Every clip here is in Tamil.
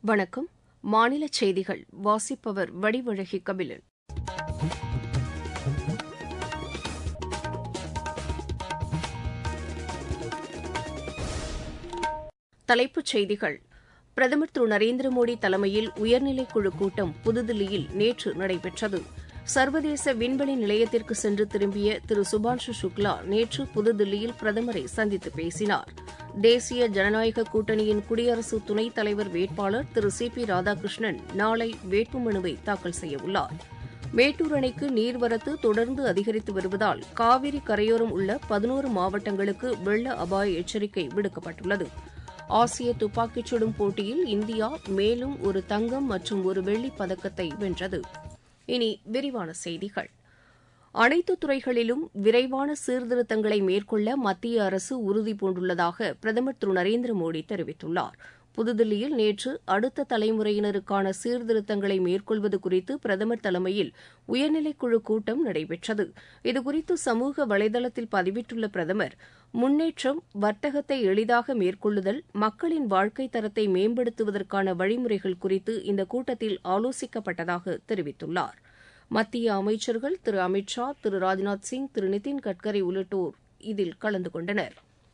வணக்கம் மாநில செய்திகள் வாசிப்பவர் வடிவழகி கபிலன் தலைப்புச் செய்திகள் பிரதமர் திரு நரேந்திர மோடி தலைமையில் உயர்நிலைக் குழு கூட்டம் புதுதில்லியில் நேற்று நடைபெற்றது சர்வதேச விண்வெளி நிலையத்திற்கு சென்று திரும்பிய திரு சுபான்ஷு சுக்லா நேற்று புதுதில்லியில் பிரதமரை சந்தித்து பேசினார் தேசிய ஜனநாயக கூட்டணியின் குடியரசு துணைத் தலைவர் வேட்பாளர் திரு சி பி ராதாகிருஷ்ணன் நாளை வேட்புமனுவை தாக்கல் செய்யவுள்ளார் மேட்டூர் அணைக்கு நீர்வரத்து தொடர்ந்து அதிகரித்து வருவதால் காவிரி கரையோரம் உள்ள பதினோரு மாவட்டங்களுக்கு வெள்ள அபாய எச்சரிக்கை விடுக்கப்பட்டுள்ளது ஆசிய துப்பாக்கிச் சுடும் போட்டியில் இந்தியா மேலும் ஒரு தங்கம் மற்றும் ஒரு வெள்ளிப் பதக்கத்தை வென்றது இனி விரிவான செய்திகள் அனைத்து துறைகளிலும் விரைவான சீர்திருத்தங்களை மேற்கொள்ள மத்திய அரசு உறுதிபூண்டுள்ளதாக பிரதமர் திரு நரேந்திர மோடி தெரிவித்துள்ளார் புதுதில்லியில் நேற்று அடுத்த தலைமுறையினருக்கான சீர்திருத்தங்களை மேற்கொள்வது குறித்து பிரதமர் தலைமையில் உயர்நிலைக்குழு கூட்டம் நடைபெற்றது இதுகுறித்து சமூக வலைதளத்தில் பதிவிட்டுள்ள பிரதமர் முன்னேற்றம் வர்த்தகத்தை எளிதாக மேற்கொள்ளுதல் மக்களின் வாழ்க்கை தரத்தை மேம்படுத்துவதற்கான வழிமுறைகள் குறித்து இந்த கூட்டத்தில் ஆலோசிக்கப்பட்டதாக தெரிவித்துள்ளார் மத்திய அமைச்சர்கள் திரு அமித் ஷா திரு ராஜ்நாத் சிங் திரு நிதின் கட்கரி உள்ளிட்டோர் இதில் கலந்து கொண்டனர்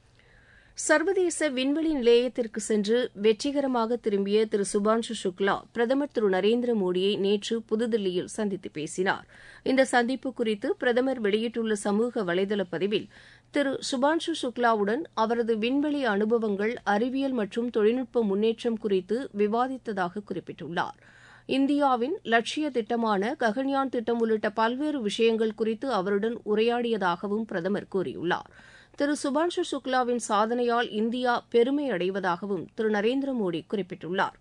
சர்வதேச விண்வெளி நிலையத்திற்கு சென்று வெற்றிகரமாக திரும்பிய திரு சுபான்ஷு சுக்லா பிரதமர் திரு நரேந்திர மோடியை நேற்று புதுதில்லியில் சந்தித்து பேசினார் இந்த சந்திப்பு குறித்து பிரதமர் வெளியிட்டுள்ள சமூக வலைதள பதிவில் திரு சுபான்ஷு சுக்லாவுடன் அவரது விண்வெளி அனுபவங்கள் அறிவியல் மற்றும் தொழில்நுட்ப முன்னேற்றம் குறித்து விவாதித்ததாக குறிப்பிட்டுள்ளார் இந்தியாவின் லட்சிய திட்டமான ககன்யான் திட்டம் உள்ளிட்ட பல்வேறு விஷயங்கள் குறித்து அவருடன் உரையாடியதாகவும் பிரதமர் கூறியுள்ளார் திரு சுபான்ஷு சுக்லாவின் சாதனையால் இந்தியா பெருமை அடைவதாகவும் திரு நரேந்திர மோடி குறிப்பிட்டுள்ளார்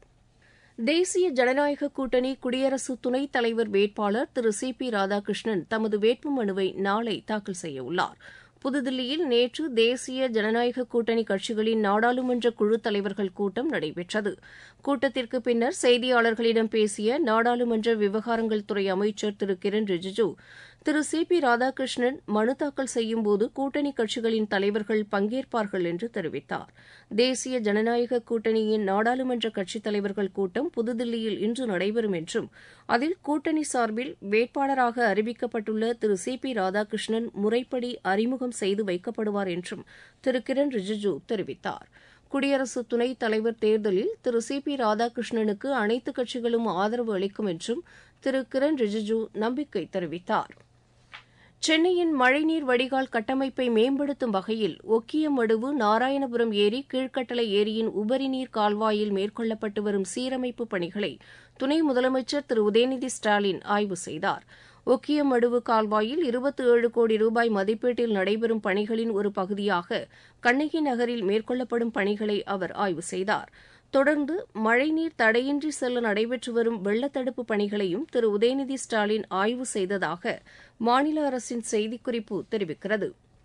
தேசிய ஜனநாயக கூட்டணி குடியரசு துணைத் தலைவர் வேட்பாளர் திரு சி பி ராதாகிருஷ்ணன் தமது வேட்புமனுவை நாளை தாக்கல் செய்யவுள்ளார் புதுதில்லியில் நேற்று தேசிய ஜனநாயக கூட்டணி கட்சிகளின் நாடாளுமன்ற குழு தலைவர்கள் கூட்டம் நடைபெற்றது கூட்டத்திற்கு பின்னர் செய்தியாளர்களிடம் பேசிய நாடாளுமன்ற விவகாரங்கள் துறை அமைச்சர் திரு கிரண் ரிஜிஜு திரு சி பி ராதாகிருஷ்ணன் மனு தாக்கல் செய்யும்போது கூட்டணி கட்சிகளின் தலைவர்கள் பங்கேற்பார்கள் என்று தெரிவித்தார் தேசிய ஜனநாயக கூட்டணியின் நாடாளுமன்ற கட்சித் தலைவர்கள் கூட்டம் புதுதில்லியில் இன்று நடைபெறும் என்றும் அதில் கூட்டணி சார்பில் வேட்பாளராக அறிவிக்கப்பட்டுள்ள திரு சி பி ராதாகிருஷ்ணன் முறைப்படி அறிமுகம் செய்து வைக்கப்படுவார் என்றும் திரு கிரண் ரிஜிஜு தெரிவித்தார் குடியரசு துணைத் தலைவர் தேர்தலில் திரு சி பி ராதாகிருஷ்ணனுக்கு அனைத்து கட்சிகளும் ஆதரவு அளிக்கும் என்றும் திரு கிரண் ரிஜிஜு நம்பிக்கை தெரிவித்தார் சென்னையின் மழைநீர் வடிகால் கட்டமைப்பை மேம்படுத்தும் வகையில் ஒக்கியமடுவு நாராயணபுரம் ஏரி கீழ்கட்டளை ஏரியின் உபரிநீர் கால்வாயில் மேற்கொள்ளப்பட்டு வரும் சீரமைப்பு பணிகளை துணை முதலமைச்சர் திரு உதயநிதி ஸ்டாலின் ஆய்வு செய்தார் ஒக்கியமடுவு கால்வாயில் இருபத்தி ஏழு கோடி ரூபாய் மதிப்பீட்டில் நடைபெறும் பணிகளின் ஒரு பகுதியாக கண்ணகி நகரில் மேற்கொள்ளப்படும் பணிகளை அவர் ஆய்வு செய்தார் தொடர்ந்து மழைநீர் தடையின்றி செல்ல நடைபெற்று வரும் வெள்ளத்தடுப்பு பணிகளையும் திரு உதயநிதி ஸ்டாலின் ஆய்வு செய்ததாக மாநில அரசின் செய்திக்குறிப்பு தெரிவிக்கிறது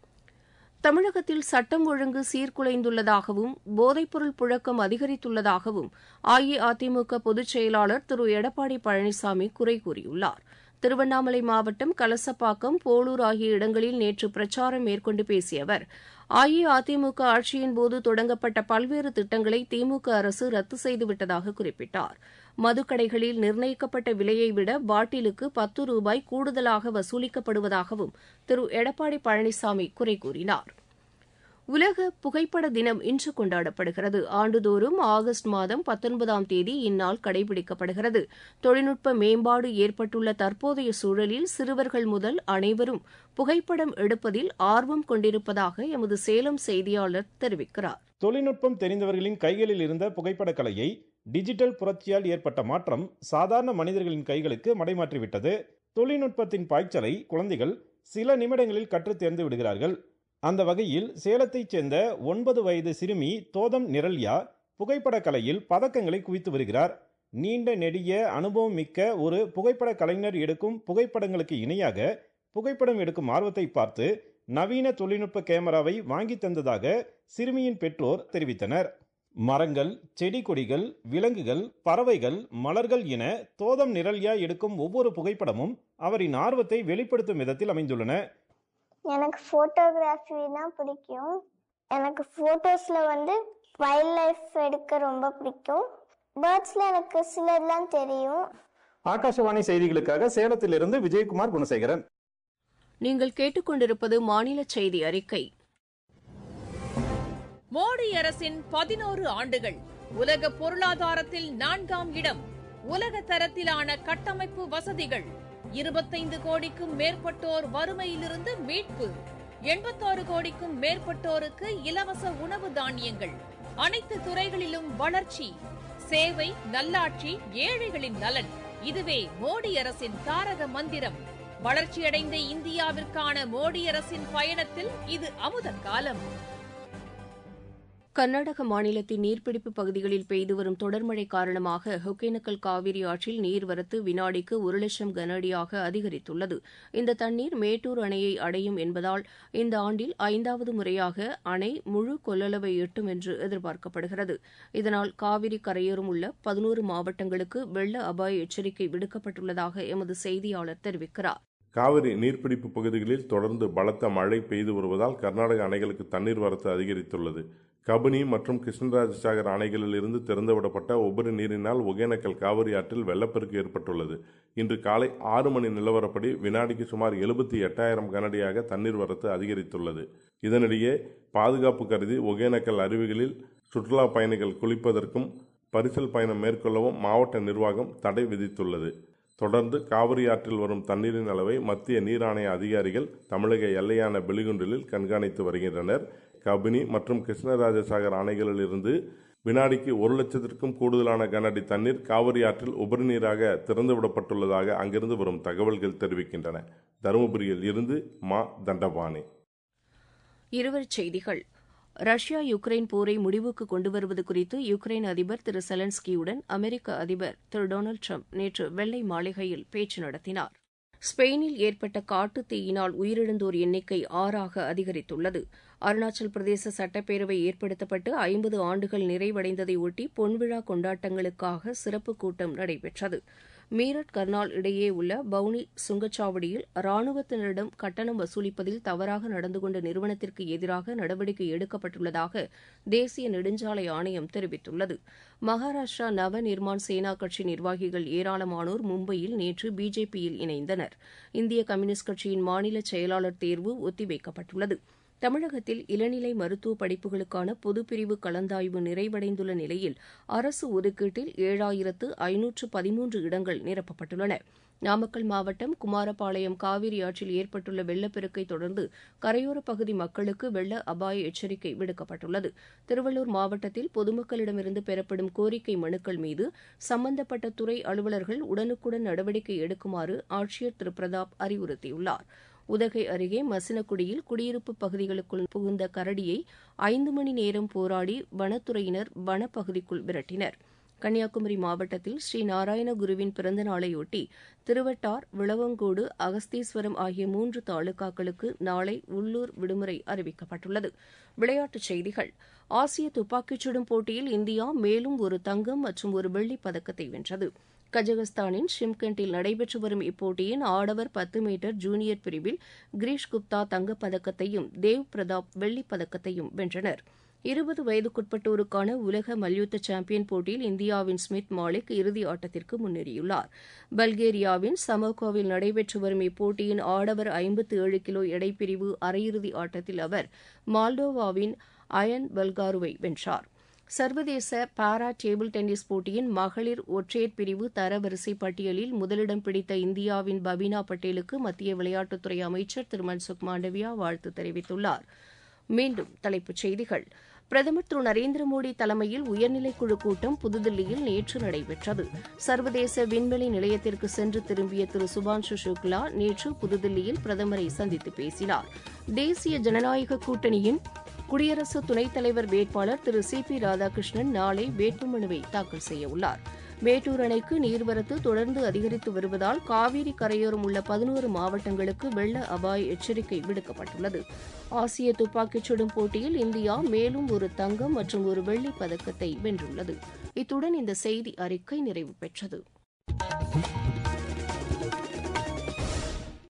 தமிழகத்தில் சட்டம் ஒழுங்கு சீர்குலைந்துள்ளதாகவும் போதைப்பொருள் புழக்கம் அதிகரித்துள்ளதாகவும் அஇஅதிமுக பொதுச் செயலாளர் திரு எடப்பாடி பழனிசாமி குறை கூறியுள்ளார் திருவண்ணாமலை மாவட்டம் கலசப்பாக்கம் போலூர் ஆகிய இடங்களில் நேற்று பிரச்சாரம் மேற்கொண்டு பேசிய அவர் அஇஅதிமுக ஆட்சியின்போது தொடங்கப்பட்ட பல்வேறு திட்டங்களை திமுக அரசு ரத்து செய்துவிட்டதாக குறிப்பிட்டார் மதுக்கடைகளில் நிர்ணயிக்கப்பட்ட விலையை விட பாட்டிலுக்கு பத்து ரூபாய் கூடுதலாக வசூலிக்கப்படுவதாகவும் திரு எடப்பாடி பழனிசாமி குறை கூறினார் உலக புகைப்பட தினம் இன்று கொண்டாடப்படுகிறது ஆண்டுதோறும் ஆகஸ்ட் மாதம் பத்தொன்பதாம் தேதி இந்நாள் கடைபிடிக்கப்படுகிறது தொழில்நுட்ப மேம்பாடு ஏற்பட்டுள்ள தற்போதைய சூழலில் சிறுவர்கள் முதல் அனைவரும் புகைப்படம் எடுப்பதில் ஆர்வம் கொண்டிருப்பதாக எமது சேலம் செய்தியாளர் தெரிவிக்கிறார் தொழில்நுட்பம் தெரிந்தவர்களின் கைகளில் இருந்த புகைப்படக் கலையை டிஜிட்டல் புரட்சியால் ஏற்பட்ட மாற்றம் சாதாரண மனிதர்களின் கைகளுக்கு மடைமாற்றிவிட்டது தொழில்நுட்பத்தின் பாய்ச்சலை குழந்தைகள் சில நிமிடங்களில் கற்றுத் தேர்ந்து விடுகிறார்கள் அந்த வகையில் சேலத்தைச் சேர்ந்த ஒன்பது வயது சிறுமி தோதம் நிரல்யா புகைப்பட கலையில் பதக்கங்களை குவித்து வருகிறார் நீண்ட நெடிய அனுபவம் மிக்க ஒரு புகைப்பட கலைஞர் எடுக்கும் புகைப்படங்களுக்கு இணையாக புகைப்படம் எடுக்கும் ஆர்வத்தை பார்த்து நவீன தொழில்நுட்ப கேமராவை வாங்கி தந்ததாக சிறுமியின் பெற்றோர் தெரிவித்தனர் மரங்கள் செடி கொடிகள் விலங்குகள் பறவைகள் மலர்கள் என தோதம் நிரல்யா எடுக்கும் ஒவ்வொரு புகைப்படமும் அவரின் ஆர்வத்தை வெளிப்படுத்தும் விதத்தில் அமைந்துள்ளன எனக்கு ஃபோட்டோகிராஃபினா பிடிக்கும் எனக்கு ஃபோட்டோஸில் வந்து வைல்ட் லைஃப் எடுக்க ரொம்ப பிடிக்கும் பேர்ட்ஸ்ல எனக்கு சிலர்லாம் தெரியும் ஆகாஷவாணி செய்திகளுக்காக சேலத்திலிருந்து விஜயகுமார் குணசேகரன் நீங்கள் கேட்டுக்கொண்டிருப்பது மாநில செய்தி அறிக்கை மோடி அரசின் பதினோரு ஆண்டுகள் உலக பொருளாதாரத்தில் நான்காம் இடம் உலக தரத்திலான கட்டமைப்பு வசதிகள் இருபத்தைந்து கோடிக்கும் மேற்பட்டோர் வறுமையிலிருந்து மீட்பு எண்பத்தாறு கோடிக்கும் மேற்பட்டோருக்கு இலவச உணவு தானியங்கள் அனைத்து துறைகளிலும் வளர்ச்சி சேவை நல்லாட்சி ஏழைகளின் நலன் இதுவே மோடி அரசின் தாரக மந்திரம் வளர்ச்சியடைந்த இந்தியாவிற்கான மோடி அரசின் பயணத்தில் இது அமுத காலம் கர்நாடக மாநிலத்தின் நீர்பிடிப்பு பகுதிகளில் பெய்து வரும் தொடர்மழை காரணமாக ஒகேனக்கல் காவிரி ஆற்றில் நீர்வரத்து வினாடிக்கு ஒரு லட்சம் கன அடியாக அதிகரித்துள்ளது இந்த தண்ணீர் மேட்டூர் அணையை அடையும் என்பதால் இந்த ஆண்டில் ஐந்தாவது முறையாக அணை முழு கொள்ளளவை எட்டும் என்று எதிர்பார்க்கப்படுகிறது இதனால் காவிரி கரையோரம் உள்ள பதினோரு மாவட்டங்களுக்கு வெள்ள அபாய எச்சரிக்கை விடுக்கப்பட்டுள்ளதாக எமது செய்தியாளர் தெரிவிக்கிறார் காவிரி நீர்பிடிப்பு பகுதிகளில் தொடர்ந்து பலத்த மழை பெய்து வருவதால் கர்நாடக அணைகளுக்கு தண்ணீர் வரத்து அதிகரித்துள்ளது கபினி மற்றும் கிருஷ்ணராஜசாகர் அணைகளில் இருந்து திறந்துவிடப்பட்ட உபரி நீரினால் ஒகேனக்கல் காவிரி ஆற்றில் வெள்ளப்பெருக்கு ஏற்பட்டுள்ளது இன்று காலை ஆறு மணி நிலவரப்படி வினாடிக்கு சுமார் எழுபத்தி எட்டாயிரம் கனடியாக தண்ணீர் வரத்து அதிகரித்துள்ளது இதனிடையே பாதுகாப்பு கருதி ஒகேனக்கல் அருவிகளில் சுற்றுலா பயணிகள் குளிப்பதற்கும் பரிசல் பயணம் மேற்கொள்ளவும் மாவட்ட நிர்வாகம் தடை விதித்துள்ளது தொடர்ந்து காவிரி ஆற்றில் வரும் தண்ணீரின் அளவை மத்திய நீர் ஆணைய அதிகாரிகள் தமிழக எல்லையான பெலிகுண்டிலில் கண்காணித்து வருகின்றனர் கபினி மற்றும் கிருஷ்ணராஜசாகர் அணைகளில் இருந்து வினாடிக்கு ஒரு லட்சத்திற்கும் கூடுதலான கனஅடி தண்ணீர் காவிரி ஆற்றில் உபரி நீராக திறந்துவிடப்பட்டுள்ளதாக அங்கிருந்து வரும் தகவல்கள் தெரிவிக்கின்றன தருமபுரியில் இருந்து மா தண்டபாணி இருவரிச் செய்திகள் ரஷ்யா யுக்ரைன் போரை முடிவுக்கு கொண்டு வருவது குறித்து யுக்ரைன் அதிபர் திரு செலன்ஸ்கியுடன் அமெரிக்க அதிபர் திரு டொனால்டு ட்ரம்ப் நேற்று வெள்ளை மாளிகையில் பேச்சு நடத்தினார் ஸ்பெயினில் ஏற்பட்ட காட்டுத் தீயினால் உயிரிழந்தோர் எண்ணிக்கை ஆறாக அதிகரித்துள்ளது அருணாச்சல் பிரதேச சட்டப்பேரவை ஏற்படுத்தப்பட்டு ஐம்பது ஆண்டுகள் நிறைவடைந்ததை ஒட்டி பொன்விழா கொண்டாட்டங்களுக்காக சிறப்பு கூட்டம் நடைபெற்றது மீரட் கர்னால் இடையே உள்ள பவுனி சுங்கச்சாவடியில் ராணுவத்தினரிடம் கட்டணம் வசூலிப்பதில் தவறாக நடந்து கொண்ட நிறுவனத்திற்கு எதிராக நடவடிக்கை எடுக்கப்பட்டுள்ளதாக தேசிய நெடுஞ்சாலை ஆணையம் தெரிவித்துள்ளது மகாராஷ்டிரா நவ நிர்மான் சேனா கட்சி நிர்வாகிகள் ஏராளமானோர் மும்பையில் நேற்று பிஜேபியில் இணைந்தனர் இந்திய கம்யூனிஸ்ட் கட்சியின் மாநில செயலாளர் தேர்வு ஒத்திவைக்கப்பட்டுள்ளது தமிழகத்தில் இளநிலை மருத்துவ படிப்புகளுக்கான பொதுப்பிரிவு கலந்தாய்வு நிறைவடைந்துள்ள நிலையில் அரசு ஒதுக்கீட்டில் ஏழாயிரத்து ஐநூற்று பதிமூன்று இடங்கள் நிரப்பப்பட்டுள்ளன நாமக்கல் மாவட்டம் குமாரபாளையம் காவிரி ஆற்றில் ஏற்பட்டுள்ள வெள்ளப்பெருக்கை தொடர்ந்து கரையோரப் பகுதி மக்களுக்கு வெள்ள அபாய எச்சரிக்கை விடுக்கப்பட்டுள்ளது திருவள்ளூர் மாவட்டத்தில் பொதுமக்களிடமிருந்து பெறப்படும் கோரிக்கை மனுக்கள் மீது சம்பந்தப்பட்ட துறை அலுவலர்கள் உடனுக்குடன் நடவடிக்கை எடுக்குமாறு ஆட்சியர் திரு பிரதாப் அறிவுறுத்தியுள்ளார் உதகை அருகே மசினக்குடியில் குடியிருப்பு பகுதிகளுக்குள் புகுந்த கரடியை ஐந்து மணி நேரம் போராடி வனத்துறையினர் வனப்பகுதிக்குள் விரட்டினர் கன்னியாகுமரி மாவட்டத்தில் ஸ்ரீ நாராயணகுருவின் பிறந்த நாளையொட்டி திருவட்டார் விளவங்கோடு அகஸ்தீஸ்வரம் ஆகிய மூன்று தாலுகாக்களுக்கு நாளை உள்ளூர் விடுமுறை அறிவிக்கப்பட்டுள்ளது விளையாட்டுச் செய்திகள் ஆசிய துப்பாக்கிச் சுடும் போட்டியில் இந்தியா மேலும் ஒரு தங்கம் மற்றும் ஒரு வெள்ளிப் பதக்கத்தை வென்றது கஜகஸ்தானின் ஷிம்கண்டில் நடைபெற்று வரும் இப்போட்டியின் ஆடவர் பத்து மீட்டர் ஜூனியர் பிரிவில் கிரீஷ் குப்தா தங்கப்பதக்கத்தையும் தேவ் பிரதாப் வெள்ளிப் பதக்கத்தையும் வென்றனர் இருபது வயதுக்குட்பட்டோருக்கான உலக மல்யுத்த சாம்பியன் போட்டியில் இந்தியாவின் ஸ்மித் மாலிக் இறுதி ஆட்டத்திற்கு முன்னேறியுள்ளார் பல்கேரியாவின் சமோகோவில் நடைபெற்று வரும் இப்போட்டியின் ஆடவர் ஐம்பத்து ஏழு கிலோ எடைப்பிரிவு அரையிறுதி ஆட்டத்தில் அவர் மால்டோவாவின் அயன் பல்காருவை வென்றார் சர்வதேச பாரா டேபிள் டென்னிஸ் போட்டியின் மகளிர் ஒற்றையர் பிரிவு தரவரிசை பட்டியலில் முதலிடம் பிடித்த இந்தியாவின் பபீனா பட்டேலுக்கு மத்திய விளையாட்டுத்துறை அமைச்சர் திரு மன்சுக் மாண்டவியா வாழ்த்து தெரிவித்துள்ளார் மீண்டும் தலைப்புச் செய்திகள் பிரதமர் திரு நரேந்திர மோடி தலைமையில் உயர்நிலைக்குழு கூட்டம் புதுதில்லியில் நேற்று நடைபெற்றது சர்வதேச விண்வெளி நிலையத்திற்கு சென்று திரும்பிய திரு சுபான்ஷு சுக்லா நேற்று புதுதில்லியில் பிரதமரை சந்தித்து பேசினார் தேசிய ஜனநாயக கூட்டணியின் குடியரசு துணைத் தலைவர் வேட்பாளர் திரு சி பி ராதாகிருஷ்ணன் நாளை வேட்புமனுவை தாக்கல் செய்யவுள்ளார் மேட்டூர் அணைக்கு நீர்வரத்து தொடர்ந்து அதிகரித்து வருவதால் காவிரி கரையோரம் உள்ள பதினோரு மாவட்டங்களுக்கு வெள்ள அபாய எச்சரிக்கை விடுக்கப்பட்டுள்ளது ஆசிய துப்பாக்கிச் சுடும் போட்டியில் இந்தியா மேலும் ஒரு தங்கம் மற்றும் ஒரு வெள்ளிப் பதக்கத்தை வென்றுள்ளது இத்துடன் இந்த செய்தி அறிக்கை நிறைவு பெற்றது